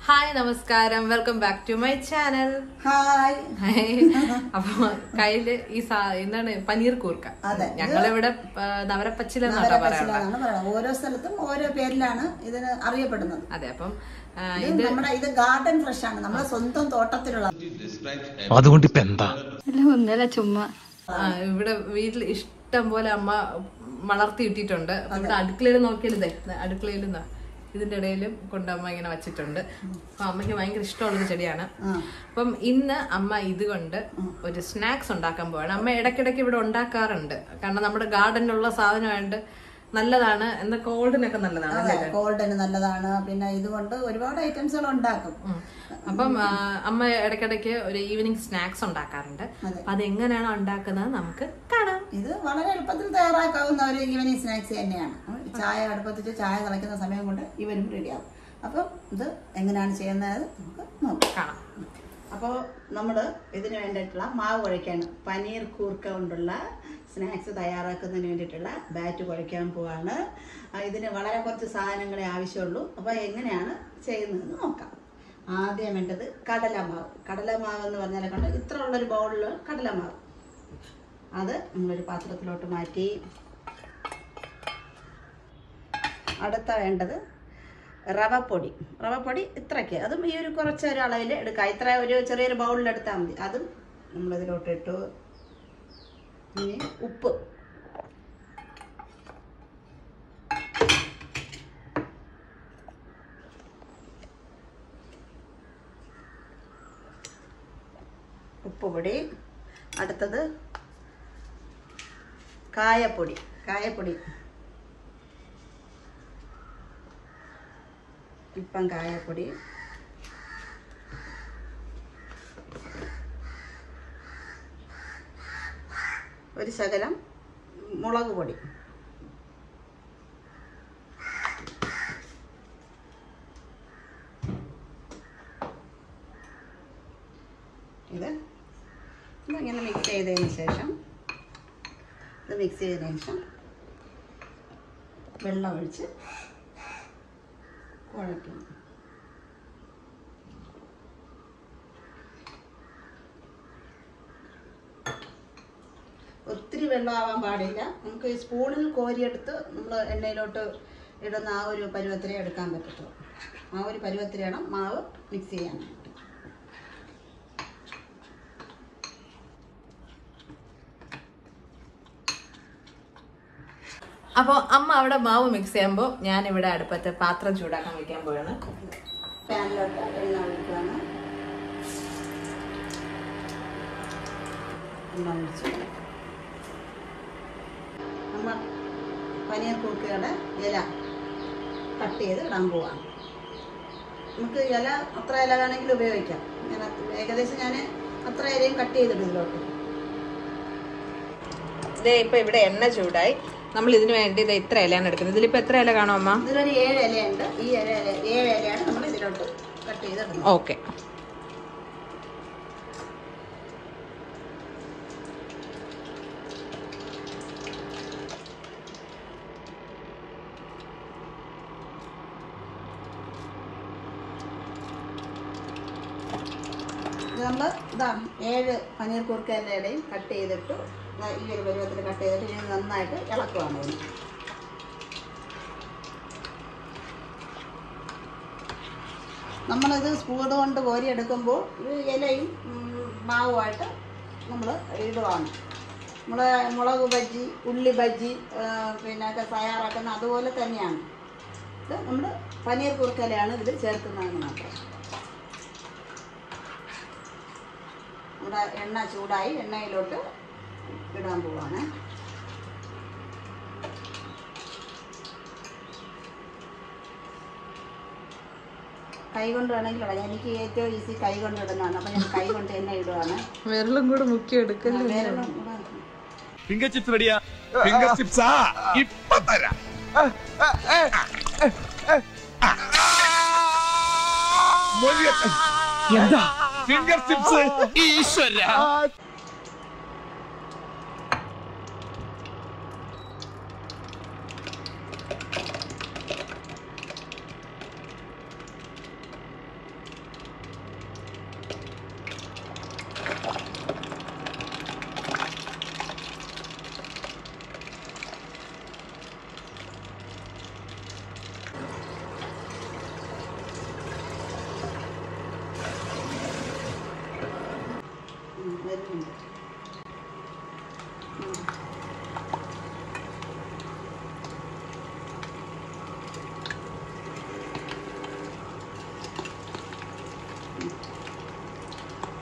Hi നമസ്കാരം welcome back to my channel hi അപ്പൊ കയ്യില് ഈ സാ എന്താണ് പനീർ കൂർക്ക അതെ. ഞങ്ങളിവിടെ ആ, നവരപ്പച്ചിലെന്നാട്ടോ പറയാറുള്ളത് നവരപ്പച്ചിലാണ് പറയുന്നത് ഓരോ സ്ഥലത്തും ഓരോ പേരിലാണ് ഇതിന് അറിയപ്പെടുന്നത് അതെ അപ്പം ആ, ഇത് നമ്മുടെ ഇത് ഗാർഡൻ ഫ്രഷ് ആണ് നമ്മുടെ സ്വന്തം തോട്ടത്തിലുള്ള അതുകൊണ്ട് ഇപ്പൊ എന്താ അല്ല ഒന്നല്ല ചുമ്മാ ആ, ഇവിടെ വീട്ടിൽ ഇഷ്ടം പോലെ അമ്മ വളർത്തി ഇട്ടിട്ടുണ്ട് അപ്പൊ ഇവിടെ അടുക്കളയിൽ നോക്കിയാലിതേ അടുക്കളയിൽ ഇതിന്റെ ഇടയിലും കൊണ്ട് അമ്മ ഇങ്ങനെ വെച്ചിട്ടുണ്ട് അപ്പൊ അമ്മയ്ക്ക് ഭയങ്കര ഇഷ്ടമുള്ളൊരു ചെടിയാണ് അപ്പം ഇന്ന് അമ്മ ഇതുകൊണ്ട് ഒരു സ്നാക്സ് ഉണ്ടാക്കാൻ പോവാണ് അമ്മ ഇടയ്ക്കിടയ്ക്ക് ഇവിടെ ഉണ്ടാക്കാറുണ്ട് കാരണം നമ്മുടെ ഗാർഡനിലുള്ള സാധനമായിട്ട് നല്ലതാണ് എന്താ കോൾഡിനൊക്കെ നല്ലതാണ് അതെ ഗോൾഡന് നല്ലതാണ് പിന്നെ ഇതുകൊണ്ട് ഒരുപാട് ഐറ്റംസുകൾ ഉണ്ടാക്കും ഉം. അപ്പം ആ, അമ്മ ഇടയ്ക്കിടയ്ക്ക് ഒരു ഈവനിങ് സ്നാക്സ് ഉണ്ടാക്കാറുണ്ട് അപ്പൊ അതെങ്ങനെയാണ് ഉണ്ടാക്കുന്നത് നമുക്ക് കാണാം ഇത് വളരെ എളുപ്പത്തിൽ തയ്യാറാക്കാവുന്ന ഒരു ഈവനിങ് സ്നാക്സ് തന്നെയാണ് ഉം, ചായ അടുപ്പത്തിച്ച് ചായ തിളയ്ക്കുന്ന സമയം കൊണ്ട് ഇവനും റെഡിയാവും അപ്പം ഇത് എങ്ങനെയാണ് ചെയ്യുന്നത് നമുക്ക് നോക്കാം കാണാം അപ്പോൾ നമ്മൾ ഇതിന് വേണ്ടിയിട്ടുള്ള മാവ് കുഴയ്ക്കാണ് പനീർ കൂർക്ക കൊണ്ടുള്ള സ്നാക്സ് തയ്യാറാക്കുന്നതിന് വേണ്ടിയിട്ടുള്ള ബാറ്റ് കുഴയ്ക്കാൻ പോവാണ് ആ, ഇതിന് വളരെ കുറച്ച് സാധനങ്ങളെ ആവശ്യമുള്ളൂ അപ്പോൾ എങ്ങനെയാണ് ചെയ്യുന്നതെന്ന് നോക്കാം ആദ്യം വേണ്ടത് കടലമാവ് കടലമാവ് എന്ന് പറഞ്ഞാൽ കണ്ട് ഇത്ര ഉള്ളൊരു ബൗളിൽ കടലമാവ് അത് നമ്മളൊരു പാത്രത്തിലോട്ട് മാറ്റി അടുത്ത വേണ്ടത് റവപ്പൊടി റവപ്പൊടി ഇത്രയ്ക്ക് അതും ഈ ഒരു കുറച്ച് ഒരു അളവിൽ എടുക്കാം ഇത്ര ഒരു ചെറിയൊരു ബൗളിൽ എടുത്താൽ മതി അതും നമ്മളിതിലോട്ട് ഇട്ടു ഇനി ഉപ്പ് ഉപ്പ് പൊടി അടുത്തത് കായപ്പൊടി കായപ്പൊടി ഇപ്പം കായപ്പൊടി ഒരു ശകലം മുളക് പൊടി ഇത് ഇങ്ങനെ മിക്സ് ചെയ്തതിന് ശേഷം ഇത് മിക്സ് ചെയ്തതിന് ശേഷം വെള്ളം ഒഴിച്ച് കുഴയ്ക്കണം ഒത്തിരി വെള്ളമാവാൻ പാടില്ല നമുക്ക് ഈ സ്പൂണിൽ കോരിയെടുത്ത് നമ്മൾ എണ്ണയിലോട്ട് ഇടുന്ന ആ ഒരു പരുവത്തിലേ എടുക്കാൻ പറ്റത്തുള്ളൂ ആ ഒരു പരുവത്തിൽ വേണം മാവ് മിക്സ് ചെയ്യാനായിട്ട് അപ്പോൾ അമ്മ അവിടെ മാവ് മിക്സ് ചെയ്യുമ്പോൾ ഞാൻ ഇവിടെ അടുപ്പത്ത് പാത്രം ചൂടാക്കാൻ വെക്കാൻ പോവാണ് പാനിലോട്ട് എണ്ണ ഒഴിക്കുകയാണ് എണ്ണ ഒഴിച്ചു നമ്മൾ പനീർ കൂർക്കയുടെ ഇല കട്ട് ചെയ്ത് ഇടാൻ പോവാണ് നമുക്ക് ഇല അത്ര ഇല വേണമെങ്കിൽ ഉപയോഗിക്കാം ഞാൻ അത് ഏകദേശം ഞാൻ അത്ര ഇലയും കട്ട് ചെയ്തിടും ഇതിലോട്ട് ഇതേ ഇപ്പൊ ഇവിടെ എണ്ണ ചൂടായി നമ്മൾ ഇതിന് വേണ്ടി ഇത് ഇത്ര ഇലയാണ് എടുക്കുന്നത് ഇതിലിപ്പോ എത്ര ഇല കാണോ അമ്മ ഇതിലൊരു ഏഴ് ഇലയുണ്ട് ഈ ഇല ഏഴ് ഇലയാണ് നമ്മൾ ഇതിലോട്ട് കട്ട് ചെയ്തിടുന്നത് ഓക്കെ ഇത് നമ്മൾ ഇതാ ഏഴ് പനീർ കുറുക്കൻ്റെ ഇടയും കട്ട് ചെയ്തിട്ട് ദാ ഈ ഒരു പരുവത്തിൽ കട്ട് ചെയ്തിട്ട് ഇനി നന്നായിട്ട് ഇളക്കുവാണ് ഇതിന് നമ്മളിത് സ്പൂൺ കൊണ്ട് കോരി എടുക്കുമ്പോൾ ഇത് ഇലയും ഉം, മാവുമായിട്ട് നമ്മൾ ഇടുവാണ് നമ്മൾ മുളക് ബജ്ജി ഉള്ളി ബജ്ജി ആ, പിന്നെ ഒക്കെ തയ്യാറാക്കുന്ന അതുപോലെ തന്നെയാണ് ഇത് നമ്മൾ പനീർ കുറുക്കലയാണ് ഇതിൽ ചേർക്കുന്നതെന്ന് മാത്രം നമ്മുടെ എണ്ണ ചൂടായി എണ്ണയിലോട്ട് ഇടാൻ പോവാണ് കൈ കൊണ്ട് വേണമെങ്കിൽ ഇടാം എനിക്ക് ഏറ്റവും ഈസി കൈ കൊണ്ട് ഇടുന്നതാണ് അപ്പം ഞാൻ കൈ കൊണ്ട് തന്നെ ഇടുവാണ് വിരലും കൂടെ മുക്കി എടുക്കല്ലേ വേറെ ഒന്നും ഇടാൻ- ഫിംഗർ ചിപ്സ് റെഡിയാ ഫിംഗർ ചിപ്സാ ഇപ്പൊ തരാം എന്താ ഫിംഗർ ചിപ്സ് ഈശ്വര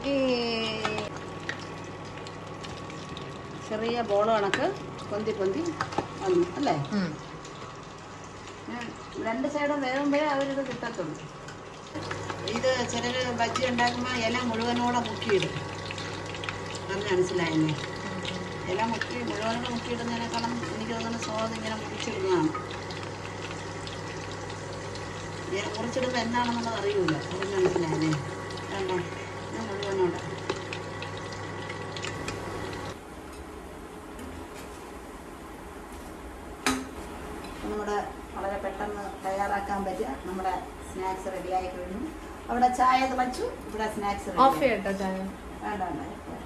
ചെറിയ ബോൾ കണക്ക് പൊന്തി പൊന്തി വന്നു അല്ലേ ഉം. ഉം. രണ്ട് സൈഡും വേകുമ്പോഴേ അവരിത് കിട്ടത്തുള്ളൂ ഇത് ചിലർ ബജ്ജി ഉണ്ടാക്കുമ്പോൾ ഇല മുഴുവനോടെ മുക്കിയിടും പറഞ്ഞ് മനസ്സിലായെന്നെ ഇല മുക്കി മുഴുവനോടെ മുക്കിയിടുന്നതിനേക്കാളും എനിക്ക് തോന്നുന്നു സ്വാദ് ഇങ്ങനെ മുറിച്ചിടുന്നതാണ് ഇങ്ങനെ മുറിച്ചിടുമ്പോൾ എന്താണെന്നുള്ളത് അറിയൂല പറഞ്ഞ് മനസ്സിലായെന്നെ കണ്ടോ ഞാൻ മുഴുവനോടെ നമ്മുടെ വളരെ പെട്ടെന്ന് തയ്യാറാക്കാൻ പറ്റിയ നമ്മുടെ സ്നാക്സ് റെഡിയായി കഴിഞ്ഞു അവിടെ ചായ തിളച്ചു ഇവിടെ സ്നാക്സ് ഓഫ് ചെയ്യട്ടോ ചായ വേണ്ട വേണ്ട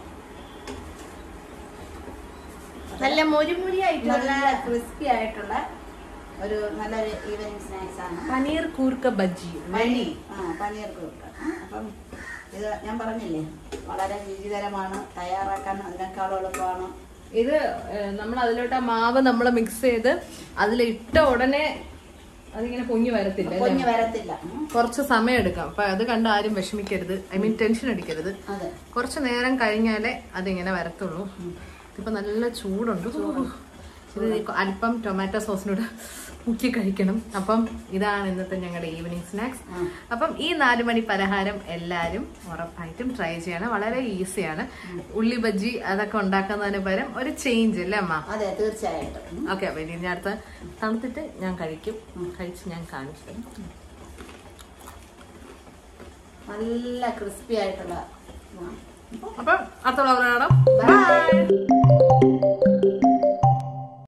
നല്ല മൊരിമുരി നല്ല ആയിട്ടുള്ള ക്രിസ്പി ആയിട്ടുള്ള ഒരു നല്ലൊരു ഈവനിങ് സ്നാക്സ് ആണ് പനീർ കൂർക്ക ബജ്ജി പനി ആ പനീർ കൂർക്ക അപ്പം ഇത് ഞാൻ പറഞ്ഞില്ലേ വളരെ രുചികരമാണ് തയ്യാറാക്കാൻ അതിനേക്കാളും എളുപ്പമാണ് ഇത് നമ്മൾ അതിലോട്ട് ആ മാവ് നമ്മൾ മിക്സ് ചെയ്ത് അതിലിട്ട ഉടനെ അതിങ്ങനെ പൊങ്ങി വരത്തില്ല അല്ലേ? പൊഞ്ഞ് വരത്തില്ല ഉം. കുറച്ച് സമയം എടുക്കാം അപ്പൊ അത് കണ്ട് ആരും വിഷമിക്കരുത് ഐ മീൻ ടെൻഷൻ അടിക്കരുത് അതെ കുറച്ച് നേരം കഴിഞ്ഞാലേ അതിങ്ങനെ വരത്തുള്ളൂ ഇപ്പൊ നല്ല ചൂടുണ്ട് ഇത് അല്പം ടൊമാറ്റോ സോസിനോട് മുക്കി കഴിക്കണം അപ്പം ഇതാണ് ഇന്നത്തെ ഞങ്ങളുടെ ഈവനിങ് സ്നാക്സ് അപ്പം ഈ നാല് മണി പലഹാരം എല്ലാവരും ഉറപ്പായിട്ടും ട്രൈ ചെയ്യണം വളരെ ഈസിയാണ് ഉള്ളി ബജ്ജി അതൊക്കെ ഉണ്ടാക്കുന്നതിന് പകരം ഒരു ചേഞ്ച് അല്ലേ അമ്മ അതെ തീർച്ചയായിട്ടും ഉം. ഓക്കെ അപ്പൊ ഇനി ഞാൻ അടുത്ത തണുത്തിട്ട് ഞാൻ കഴിക്കും കഴിച്ച് ഞാൻ കാണിച്ചു തരാം. നല്ല ക്രിസ്പി ആയിട്ടുള്ള ഇതാണ്. അപ്പം അടുത്ത വ്ളോഗ് കാണാം ബൈ